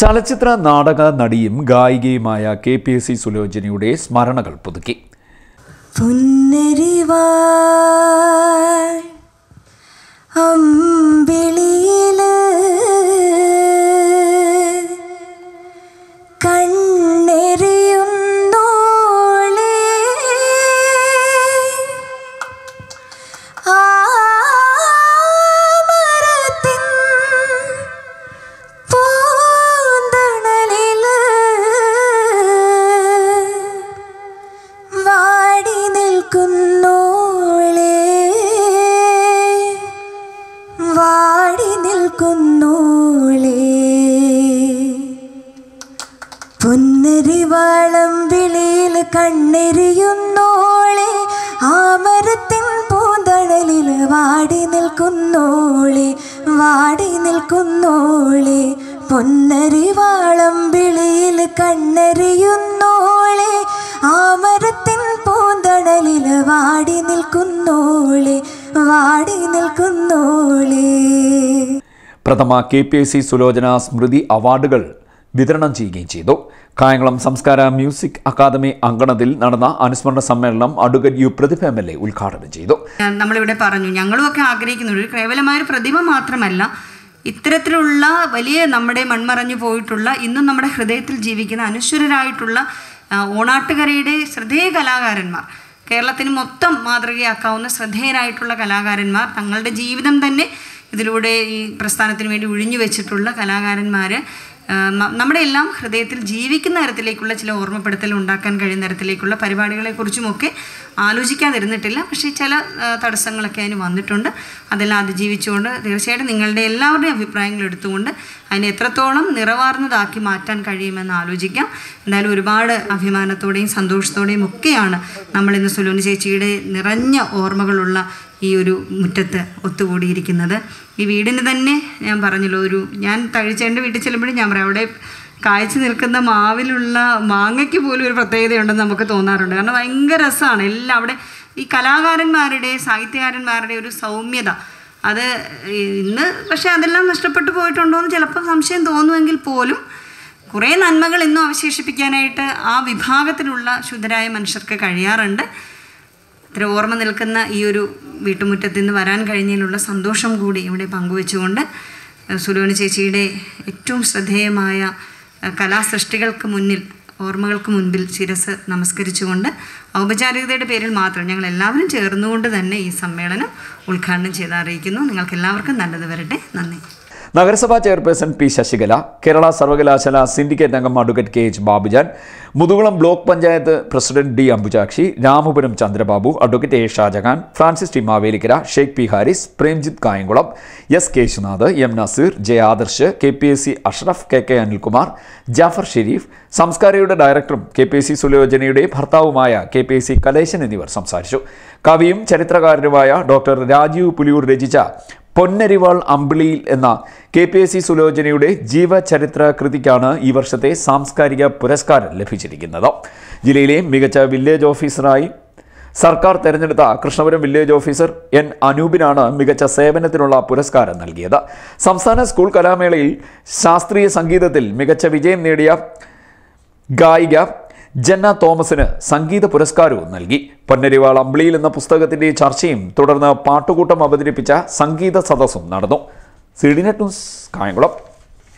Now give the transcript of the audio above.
ചലച്ചിത്ര നാടക നടിയും ഗായികയുമായ കെ പി എസ് സി സുലോചനയുടെ സ്മരണകൾ പുതുക്കി പുന്നരിവാൾ അമ്പിളിയില് കണ്ണെറിയുന്നോളെ ആ മരത്തിൻ പൂന്തണലില് വാടി നിൽക്കുന്നോളെ വാടി നിൽക്കുന്നോളെ പൊന്നരിവാളം വിളിയിൽ കണ്ണെറിയുന്നോളെ ആ മരത്തിൻ പൂന്തണലിൽ വാടി നിൽക്കുന്നോളെ വാടി നിൽക്കുന്നോളെ പൊന്നരിവാളം വിളിയിൽ കണ്ണെറിയുന്നോളെ ആ മരത്തിൻ പൂന്തണലിൽ വാടി നിൽക്കുന്നോളെ വാടി നിൽക്കുന്നോളെ പ്രഥമ K P S C Sulochana സ്മൃതി അവാർഡുകൾ വിതരണം ചെയ്യുകയും ചെയ്തു കായംകുളം സംസ്കാര മ്യൂസിക് അക്കാദമി അങ്കണത്തിൽ നടന്ന അനുസ്മരണ സമ്മേളനം advocate U Prathibha M L A ഉദ്ഘാടനം ചെയ്തു നമ്മളിവിടെ പറഞ്ഞു ഞങ്ങളുമൊക്കെ ആഗ്രഹിക്കുന്നുണ്ട് ഒരു കേവലമായ ഒരു പ്രതിഭ മാത്രമല്ല ഇത്തരത്തിലുള്ള വലിയ നമ്മുടെ മൺമറഞ്ഞു പോയിട്ടുള്ള ഇന്നും നമ്മുടെ ഹൃദയത്തിൽ ജീവിക്കുന്ന അനശ്വരരായിട്ടുള്ള ആ, ഓണാട്ടുകരയുടെ ശ്രദ്ധേയ കലാകാരന്മാർ കേരളത്തിന് മൊത്തം മാതൃകയാക്കാവുന്ന ശ്രദ്ധേയരായിട്ടുള്ള കലാകാരന്മാർ തങ്ങളുടെ ജീവിതം തന്നെ ഇതിലൂടെ ഈ പ്രസ്ഥാനത്തിന് വേണ്ടി ഒഴിഞ്ഞു വെച്ചിട്ടുള്ള കലാകാരന്മാർ നമ്മുടെ എല്ലാം ഹൃദയത്തിൽ ജീവിക്കുന്ന തരത്തിലേക്കുള്ള ചില ഓർമ്മപ്പെടുത്തൽ ഉണ്ടാക്കാൻ കഴിയുന്ന തരത്തിലേക്കുള്ള പരിപാടികളെക്കുറിച്ചുമൊക്കെ ആലോചിക്കാതിരുന്നിട്ടില്ല പക്ഷേ ചില ആ, തടസ്സങ്ങളൊക്കെ അതിന് വന്നിട്ടുണ്ട് അതെല്ലാം അതിജീവിച്ചുകൊണ്ട് തീർച്ചയായിട്ടും നിങ്ങളുടെ എല്ലാവരുടെയും അഭിപ്രായങ്ങൾ എടുത്തുകൊണ്ട് അതിനെ എത്രത്തോളം നിറവാർന്നതാക്കി മാറ്റാൻ കഴിയുമെന്ന് ആലോചിക്കാം എന്തായാലും ഒരുപാട് അഭിമാനത്തോടെയും സന്തോഷത്തോടെയും ഒക്കെയാണ് നമ്മളിന്ന് സുലോനി ചേച്ചിയുടെ നിറഞ്ഞ ഓർമ്മകളുള്ള ഈ ഒരു മുറ്റത്ത് ഒത്തുകൂടിയിരിക്കുന്നത് ഈ വീടിന് തന്നെ ഞാൻ പറഞ്ഞല്ലോ ഒരു ഞാൻ തഴിച്ചേൻ്റെ വീട്ടിൽ ചെല്ലുമ്പോഴും ഞാൻ പറയാം അവിടെ കായ്ച്ചു നിൽക്കുന്ന മാവിലുള്ള മാങ്ങയ്ക്ക് പോലും ഒരു പ്രത്യേകതയുണ്ടെന്ന് നമുക്ക് തോന്നാറുണ്ട് കാരണം ഭയങ്കര രസമാണ് എല്ലാം അവിടെ ഈ കലാകാരന്മാരുടെ സാഹിത്യകാരന്മാരുടെ ഒരു സൗമ്യത അത് ഇന്ന് പക്ഷേ അതെല്ലാം നഷ്ടപ്പെട്ടു പോയിട്ടുണ്ടോ എന്ന് ചിലപ്പോൾ സംശയം തോന്നുമെങ്കിൽ പോലും കുറേ നന്മകൾ ഇന്നും അവശേഷിപ്പിക്കാനായിട്ട് ആ വിഭാഗത്തിലുള്ള ശുദ്ധരായ മനുഷ്യർക്ക് കഴിയാറുണ്ട് ഇത്ര ഓർമ്മ നിൽക്കുന്ന ഈ ഒരു വീട്ടുമുറ്റത്ത് നിന്ന് വരാൻ കഴിഞ്ഞതിലുള്ള സന്തോഷം കൂടി ഇവിടെ പങ്കുവെച്ചുകൊണ്ട് ഏഹ് സുലോണി ചേച്ചിയുടെ ഏറ്റവും ശ്രദ്ധേയമായ ഏഹ് കലാസൃഷ്ടികൾക്ക് മുന്നിൽ ഓർമ്മകൾക്ക് മുൻപിൽ ശിരസ് നമസ്കരിച്ചുകൊണ്ട് ഔപചാരികതയുടെ പേരിൽ മാത്രം ഞങ്ങൾ എല്ലാവരും ചേർന്നുകൊണ്ട് തന്നെ ഈ സമ്മേളനം ഉദ്ഘാടനം ചെയ്ത് അറിയിക്കുന്നു നിങ്ങൾക്ക് എല്ലാവർക്കും നല്ലത് വരട്ടെ നന്ദി നഗരസഭാ ചെയർപേഴ്സൺ പി ശശികല കേരള സർവകലാശാല സിൻഡിക്കേറ്റ് അംഗം advocate K H Babujan Muthukulam block panchayat president D Ambujakshi Ramapuram Chandrababu advocate A Shajahan Francis T Mavelikkara Sheikh P Haris Premjith Kayamkulam S Keshunath M Nazeer J Adarsh K P S C Ashraf K K Anilkumar Jafar Sharif സംസ്കാരയുടെ ഡയറക്ടറും കെ പി എസ് സി സുലോചനയുടെ ഭർത്താവുമായ K P S C Kaleshan എന്നിവർ സംസാരിച്ചു കവിയും ചരിത്രകാരനുമായ doctor Rajeev Puliyur രചിച്ച പൊന്നരിവാൾ അമ്പിളിയിൽ എന്ന കെ പി എസ് സി സുലോചനയുടെ ജീവചരിത്ര കൃതിക്കാണ് ഈ വർഷത്തെ സാംസ്കാരിക പുരസ്കാരം ലഭിച്ചിരിക്കുന്നത് ജില്ലയിലെ മികച്ച വില്ലേജ് ഓഫീസറായി സർക്കാർ തെരഞ്ഞെടുത്ത കൃഷ്ണപുരം വില്ലേജ് ഓഫീസർ എൻ അനൂപിനാണ് മികച്ച സേവനത്തിനുള്ള പുരസ്കാരം നൽകിയത് സംസ്ഥാന സ്കൂൾ കലാമേളയിൽ ശാസ്ത്രീയ സംഗീതത്തിൽ മികച്ച വിജയം നേടിയ ഗായിക ജന്ന തോമസിന് സംഗീത പുരസ്കാരവും നൽകി പൊന്നരിവാൾ അമ്പിളിയിൽ എന്ന പുസ്തകത്തിന്റെ ചർച്ചയും തുടർന്ന് പാട്ടുകൂട്ടം അവതരിപ്പിച്ച സംഗീത സദസ്സും നടന്നു C D net news Kayamkulam